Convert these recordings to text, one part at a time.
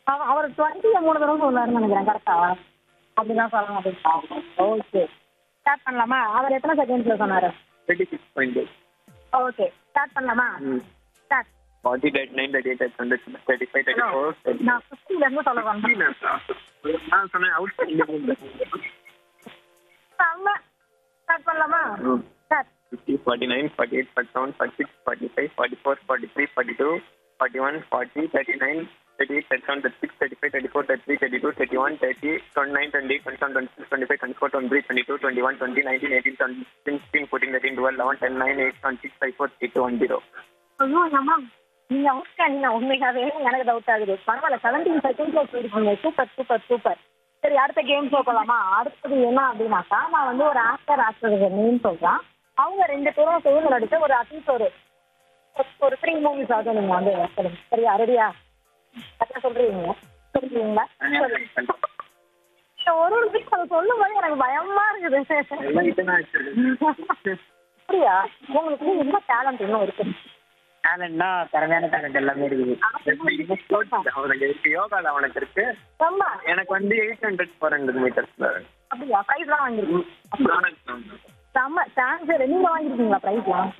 அவ- அவர் டுவெண்ட்டியை மூணு தடவை சொல்லாருன்னு நினைக்கிறேன் கரெக்டா அப்படிதான் சொல்லணும் அப்படின்ட்டா ஓகே ஸ்டார்ட் பண்ணலாமா அவர் எத்தனை செகண்ட்ஸ்ல சொன்னாரு thirty six point okay start பண்ணலாமா ம். Start forty thirty nine thirty eight thirty hundred thirty five thirty four நான் ஃபிஃப்டில இருந்து சொல்ல வந்தேன் நான் சொன்னேன் அவுட் செம்ம ஸ்டார்ட் பண்ணலாமா ம். Start fifty forty nine forty eight forty seven forty six forty five forty four forty three forty two forty one forty thirty nine thirty eight thirty seven thirty six thirty five thirty four thirty three thirty two thirty one thirty twenty nine twenty twenty seven twenty six twenty five twenty four twenty three twenty two twenty one twenty nineteen eighteen twenty sixteen fourteen thirteen twelve eleven ten nine eight seven six five four eight one zero ஐயோ அம்மா நீங்க outstanding உண்மையாவே எனக்கு doubt ஆகுது பரவாயில்ல seventeen செகண்ட்ஸ்ல போயிருக்கீங்க super super super சரி அடுத்த கேம் ஷோ போலாமா அடுத்தது என்ன அப்படின்னாக்கா நான் வந்து ஒரு ஆக்டர் ஆக்டர் நேம் சொல்றேன் அவங்க ரெண்டு பேரும் சேர்ந்து நடிச்ச ஒரு அட்லீஸ்ட் ஒரு ஒரு த்ரீ மூவிஸ் ஆகுது நீங்க வந்து சொல்லுங்க சரியா ரெடியா கரெக்டாக சொல்றீங்க சொல்றீங்களா சொல்லுங்க ஒரு ஒரு விஷயம் அதை சொல்லும் போது எனக்கு பயமா இருக்குது எல்லாம் கிட்ட தான் வச்சிருக்கேன் அப்படியா உங்களுக்கு என்ன டேலண்ட் இன்னும் இருக்கு டேலண்ட்னா திறமையான டேலண்ட் எல்லாமே இருக்குது அவனுக்கு இருக்கு யோகால அவனுக்கு இருக்கு ரொம்ப எனக்கு வந்து எயிட் ஹண்ட்ரட் ஃபோர் ஹண்ட்ரட் மீட்டர்ஸ்ல அப்படியா ப்ரைஸ்லாம் வாங்கிருக்கீங்க செம்ம சான்ஸ் நீங்க வாங்கிருக்கீங்களா ப்ரைஸ்லாம்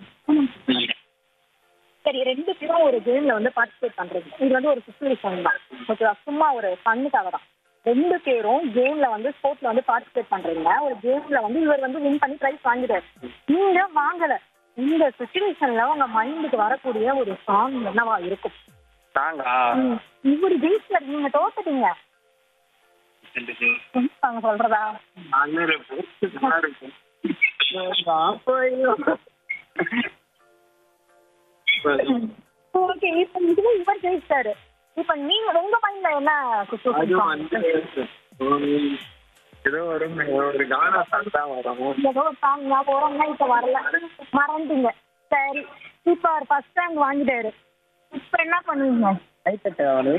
சரி ரெண்டு பேரும் ஒரு கேம்ல வந்து பார்ட்டிசிபேட் பண்றீங்க இது வந்து ஒரு சுச்சுவேஷன் தான் ஓகேவா சும்மா ஒரு ஃபன்னுக்காக தான் ரெண்டு பேரும் கேம்ல வந்து ஸ்போர்ட்ஸ்ல வந்து பார்ட்டிசிபேட் பண்றீங்க ஒரு கேம்ல வந்து இவர் வந்து வின் பண்ணி ப்ரைஸ் வாங்கிட்டாரு நீங்க வாங்கல இந்த சுச்சுவேஷன்ல உங்க மைண்டுக்கு வரக்கூடிய ஒரு சாங் என்னவா இருக்கும் சாங்கா ம், இவரு ஜெயிச்சார் நீங்க தோத்துட்டீங்க அவங்க சொல்றதா ஓகே இப்ப இதுல இவர் ஜெயிச்சாரு இப்ப நீங்க உங்க மைண்ட்ல என்ன அது சுச்சுவேஷன் வந்து உம், ஏதோ ஒரு ஒரு கானா சாங் தான் வரும் ஏதோ சாங் ஞாபகம் வரும்னா இப்ப வரல மறந்துட்டீங்க சரி இப்ப அவர் ஃபர்ஸ்ட் ரேங்க் வாங்கிட்டாரு இப்ப என்ன பண்ணுவீங்க கைத்தட்ட அவரு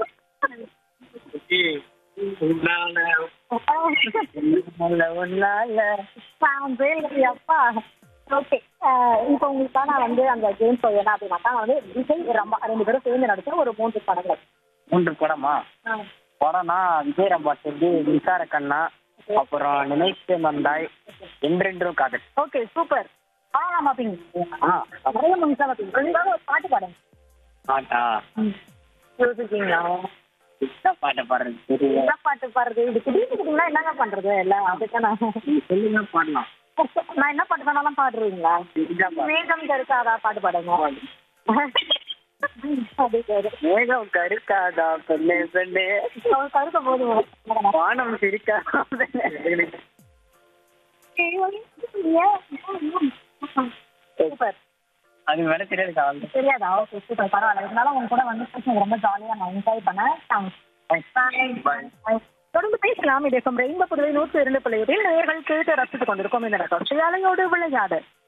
உன்னால ஒண்ணுல ஒண்ணால சாம்பே அப்பா ஓகே இப்போ உங்களுக்கான வந்து அந்த கேம் ஷோ என்ன அப்படின்னாக்கா வந்து விஜய் ரம்பா ரெண்டு பேரும் சேர்ந்து நடிச்ச ஒரு மூன்று படங்கள் மூன்று படமா ஆ. படம்னா விஜய் ரம்பாட் வந்து விசார கண்ணா அப்புறம் நினைத்து வந்தாய் என்றென்றும் காதல் ஓகே சூப்பர் படம் பார்ப்பீங்க ஆ நிறைய மூவிஸா பார்ப்பீங்க ரெண்டாவது ஒரு பாட்டு பாடுங்க பாட்டா யோசிச்சீங்களா என்ன பாட்டை பாடுறது தெரியல என்ன பாட்டு பாடுறது இது திடீர்னு கேட்டீங்கன்னா என்னங்க பண்றது எல்லாம் அதுக்கான சொல்லுங்க பாடலாம் நான் என்ன பாட்டு வேணாலும் பாடுறீங்களா மேகம் கருக்காதா பாட்டு பாடுங்க அது சரி மேகம் கருக்காதா பெண்ணே பெண்ணே அவர் கருக்க போதும் வானம் சிரிக்காதா சூப்பர் அது வேலை தெரியாது காவல் தெரியாதா ஓகே சூப்பர் பரவாயில்ல இருந்தாலும் உங்க கூட வந்து பேசுனது ரொம்ப ஜாலியா நான் என்ஜாய் பண்ணேன் தேங்க்ஸ் தொடர்ந்து பேசலாம் இது ரெயின்போ புதுவை நூற்றி இரண்டு பிள்ளைகளில் நேர்கள் கேட்டு ரசித்துக் கொண்டிருக்கோம் இந்த தொடர்ச்சியாலையோடு விளையாடு